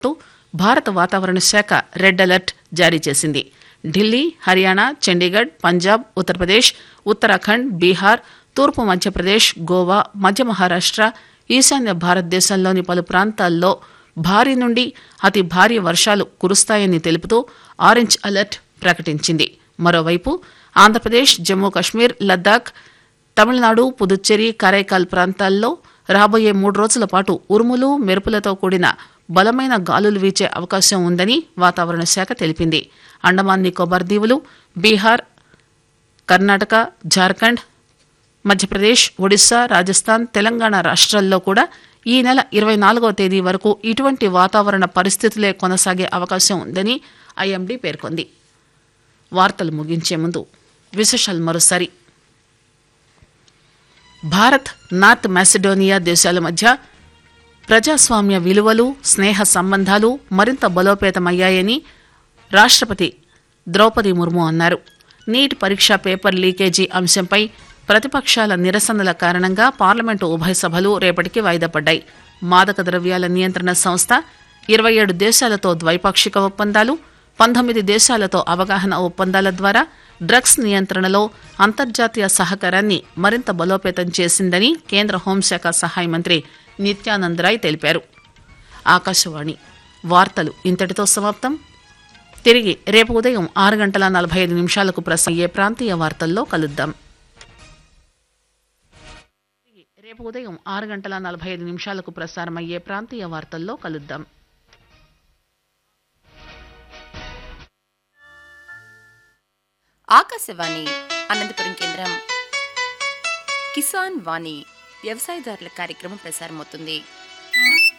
అంటూ భారత వాతావరణ శాఖ రెడ్ అలర్ట్ జారీ చేసింది ఢిల్లీ హర్యానా చండీగఢ్ పంజాబ్ ఉత్తరప్రదేశ్ ఉత్తరాఖండ్ బీహార్ తూర్పు మధ్యప్రదేశ్ గోవా మధ్య మహారాష్ట్ర ఈశాన్య భారతదేశంలోని పలు ప్రాంతాల్లో భారీ నుండి అతి భారీ వర్షాలు కురుస్తాయని తెలుపుతూ ఆరెంజ్ అలర్ట్ ప్రకటించింది మరోవైపు ఆంధ్రప్రదేశ్ జమ్మూ కశ్మీర్ లద్దాఖ్ తమిళనాడు పుదుచ్చేరి కరైకాల్ ప్రాంతాల్లో రాబోయే మూడు రోజుల పాటు ఉరుములు మెరుపులతో కూడిన బలమైన గాలులు వీచే అవకాశం ఉందని వాతావరణ శాఖ తెలిపింది అండమాన్ నికోబార్ దీవులు బీహార్ కర్ణాటక జార్ఖండ్ మధ్యప్రదేశ్ ఒడిశా రాజస్థాన్ తెలంగాణ రాష్ట్రాల్లో కూడా ఈ నెల ఇరవై నాలుగవ తేదీ వరకు ఇటువంటి వాతావరణ పరిస్థితులే కొనసాగే అవకాశం ఉందని ఐఎండీ పేర్కొంది వార్తలు ముగించే ముందు విశేషాలు మరోసారి భారత్ నార్త్ మాసిడోనియా దేశాల మధ్య ప్రజాస్వామ్య విలువలు స్నేహ సంబంధాలు మరింత బలోపేతమయ్యాయని రాష్ట్రపతి ద్రౌపది ముర్ము అన్నారు నీట్ పరీక్ష పేపర్ లీకేజీ అంశంపై ప్రతిపక్షాల నిరసనల కారణంగా పార్లమెంటు ఉభయ సభలు రేపటికి వాయిదా పడ్డాయి మాదక ద్రవ్యాల నియంత్రణ సంస్థ ఇరవై ఏడు దేశాలతో ద్వైపాక్షిక ఒప్పందాలు పంతొమ్మిది దేశాలతో అవగాహన ఒప్పందాల ద్వారా డ్రగ్స్ నియంత్రణలో అంతర్జాతీయ సహకారాన్ని మరింత బలోపేతం చేసిందని కేంద్ర హోంశాఖ సహాయ మంత్రి నిత్యానంద్ రాయ్ తెలిపారు ఆకాశవాణి వార్తలు ఇంతటితో సమాప్తం తిరిగి రేపు ఉదయం ఆరు గంటల నలభై ఐదు నిమిషాలకు ప్రసయ్యే ప్రాంతీయ వార్తల్లో కలుద్దాం తిరిగి రేపు ఉదయం ఆరు గంటల నలభై ఐదు నిమిషాలకు ప్రసారమయ్యే ప్రాంతీయ వార్తల్లో కలుద్దాం ఆకాశవాణి అనంతపురం కేంద్రం కిసాన్ వాణి వ్యవసాయదారుల కార్యక్రమం ప్రసారమవుతుంది